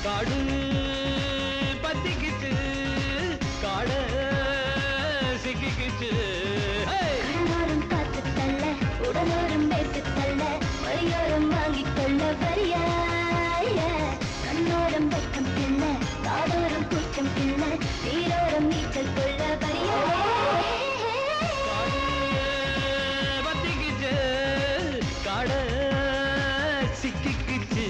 காடு பத்திக்கிச்சு காட சிக்கிக்கிச்சு ஹே! கடலோரம் காத்து தள்ள உடலோரம் வைத்து தள்ள வழியோரம் வாங்கிக் கொள்ள வரியாய கண்ணோரம் வெக்கம் பின்ன காதோரம் கூச்சம் பின்ன நீரோரம் நீச்சல் கொள்ள வரியாய காடு பத்திக்கிச்சு காட சிக்கிக்கிச்சு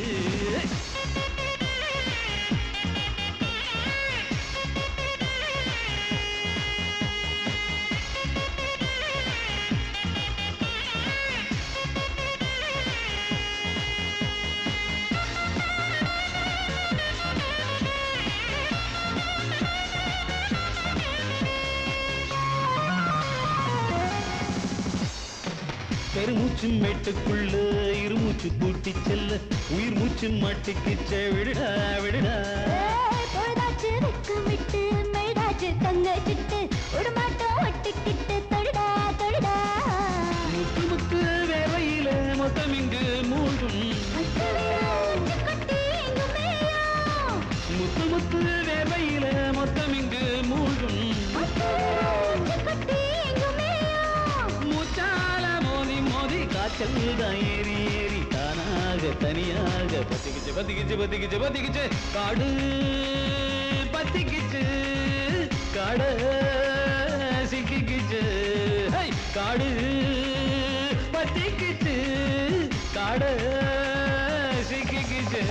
பெருமூச்சு மேட்டுக்குள்ள இருமூச்சு கூட்டி செல்ல உயிர் மூச்சு மாட்டிக்கிச்ச விடுடா விடுடா ஏய், பொழுதாச்சு வெக்கமிட்டு மெய்டாச்சு தங்க சிட்டு உடமாட்டம் ஒட்டிக்கிட்டு தொடுடா தொடுடா முத்து முத்து வேவையில மொத்தம் இங்கு மூழ்கும் மத்தவங்க கொட்டி எங்கும் மேயும். முத்து முத்து வேவையில மொத்தம் இங்கு மூழ்கும் மத்தவங்க கொட்டி எங்கும் மேயும். மூச்சால மோதி மோதி காய்ச்சல் தான் ஏறி ஏறி தானாக தனியாக பத்திக்கிச்சு பத்திக்கிச்சு பத்திக்கிச்சு பத்திக்கிச்சு காடு பத்திக்கிச்சு காட சிக்கிக்கிச்சு ஹை! காடு பத்திக்கிச்சு காட சிக்கிக்கிச்சு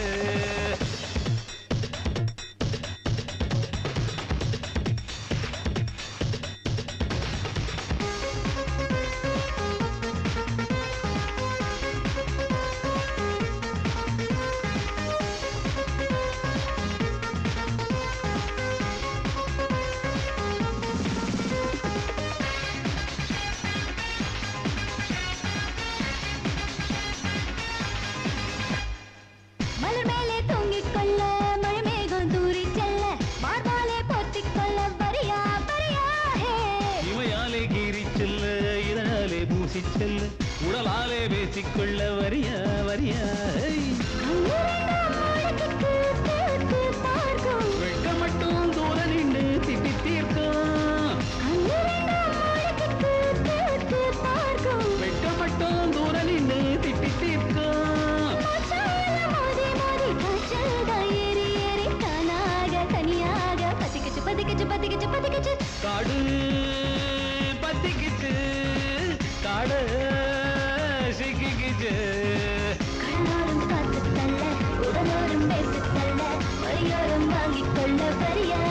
மலர் மேலே தொங்கிக் கொள்ள மழை மேகம் தூரி செல்ல மார்பாலே போத்திக் கொள்ள வரியா வரியா ஹே இவையாலே கீறி செல்ல இதனாலே பூசி செல்ல உடலாலே பேசிக்கொள்ள வரியா வரியா ஹை! கண்ணிரண்டாம் மழைக்கு தேத்து பார்க்கும் வெட்க மட்டும் தூர நின்று திட்டி தீர்க்கும் கண்ணிரண்டாம் மழைக்கு தேத்து பார்க்கும் வெட்க மட்டும் தூர நின்று திட்டி தீர்க்கும் மச்சான மோதி மோதி காய்ச்சல் தான் ஏறி ஏறி தானாக தனியாக பத்திக்கிச்சு பத்திக்கிச்சு பத்திக்கிச்சு பத்திக்கிச்சு காடு பத்திக்கிச்சு காட சிக்கிக்கிச்சு கடலோரம் காத்து தள்ள உடலோரம் பேசு தள்ள வழியோரம் வாங்கிக் கொள்ள வரியா